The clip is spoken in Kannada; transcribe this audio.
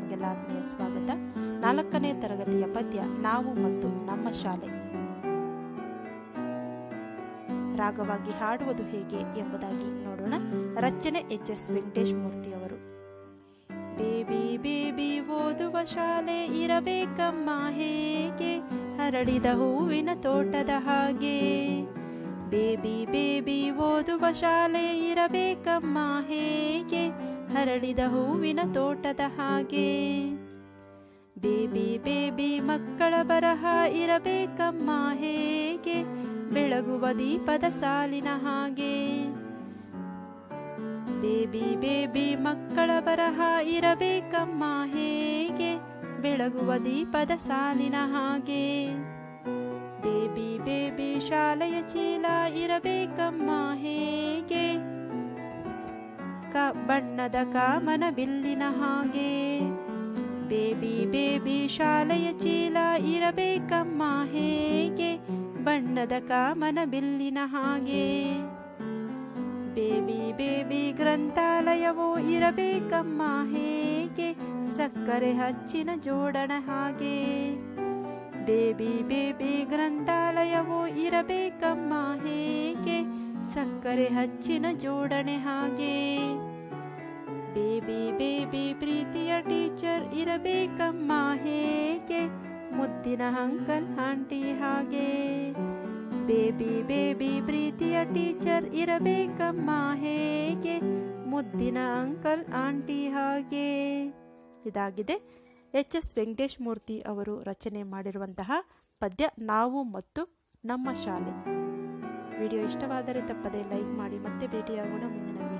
ನಿಮಗೆಲ್ಲ ಆತ್ಮೀಯ ಸ್ವಾಗತ ನಾಲ್ಕನೇ ತರಗತಿಯ ಪದ್ಯ ನಾವು ಮತ್ತು ನಮ್ಮ ಶಾಲೆ ರಾಗವಾಗಿ ಹಾಡುವುದು ಹೇಗೆ ಎಂಬುದಾಗಿ ನೋಡೋಣ ರಚನೆ ಎಚ್ ಎಸ್ ವೆಂಕಟೇಶ್ ಮೂರ್ತಿ ಅವರು ಬೇಬಿ ಬೇಬಿ ಓದುವ ಶಾಲೆ ಇರಬೇಕಮ್ಮ ಹೇಗೆ ಹರಡಿದ ಹೂವಿನ ತೋಟದ ಹಾಗೆ ಬೇಬಿ ಬೇಬಿ ಓದುವ ಶಾಲೆ ಇರಬೇಕಮ್ಮ ಹೇಗೆ ಹರಡಿದ ಹೂವಿನ ತೋಟದ ಹಾಗೆ ಬೇಬಿ ಬೇಬಿ ಮಕ್ಕಳ ಬರಹ ಇರಬೇಕಮ್ಮ ಹೇಗೆ ಬೆಳಗುವ ದೀಪದ ಸಾಲಿನ ಹಾಗೆ ಬೇಬಿ ಬೇಬಿ ಮಕ್ಕಳ ಬರಹ ಇರಬೇಕಮ್ಮ ಹೇಗೆ ಬೆಳಗುವ ದೀಪದ ಸಾಲಿನ ಹಾಗೆ ಬೇಬಿ ಬೇಬಿ ಶಾಲೆಯ ಚೀಲ ಇರಬೇಕಮ್ಮ ಹೇಗೆ ಕ ಬಣ್ಣದ ಕಾಮನ ಬಿಲ್ಲಿನ ಹಾಗೆ ಬೇಬಿ ಬೇಬಿ ಶಾಲೆಯ ಚೀಲ ಇರಬೇಕಮ್ಮ ಹೇಗೆ ಬಣ್ಣದ ಕಾಮನ ಬಿಲ್ಲಿನ ಹಾಗೆ ಬೇಬಿ ಬೇಬಿ ಗ್ರಂಥಾಲಯವು ಇರಬೇಕಮ್ಮ ಹೇಗೆ ಸಕ್ಕರೆ ಹಚ್ಚಿನ ಜೋಡಣ ಹಾಗೆ ಬೇಬಿ ಬೇಬಿ ಗ್ರಂಥಾಲಯವು ಇರಬೇಕಮ್ಮ ಹೇಗೆ ಸಕ್ಕರೆ ಹಚ್ಚಿನ ಜೋಡಣೆ ಹಾಗೆ ಬೇಬಿ ಬೇಬಿ ಪ್ರೀತಿಯ ಟೀಚರ್ ಇರಬೇಕಮ್ಮ ಹೇಗೆ ಮುದ್ದಿನ ಅಂಕಲ್ ಆಂಟಿ ಹಾಗೆ ಬೇಬಿ ಬೇಬಿ ಪ್ರೀತಿಯ ಟೀಚರ್ ಇರಬೇಕಮ್ಮ ಹೇಗೆ ಮುದ್ದಿನ ಅಂಕಲ್ ಆಂಟಿ ಹಾಗೆ ಇದಾಗಿದೆ ಎಚ್ ಎಸ್ ವೆಂಕಟೇಶ್ ಮೂರ್ತಿ ಅವರು ರಚನೆ ಮಾಡಿರುವಂತಹ ಪದ್ಯ ನಾವು ಮತ್ತು ನಮ್ಮ ಶಾಲೆ ವಿಡಿಯೋ ಇಷ್ಟವಾದರೆ ತಪ್ಪದೆ ಲೈಕ್ ಮಾಡಿ ಮತ್ತೆ ಭೇಟಿಯಾಗೋಣ ಮುಂದಿನ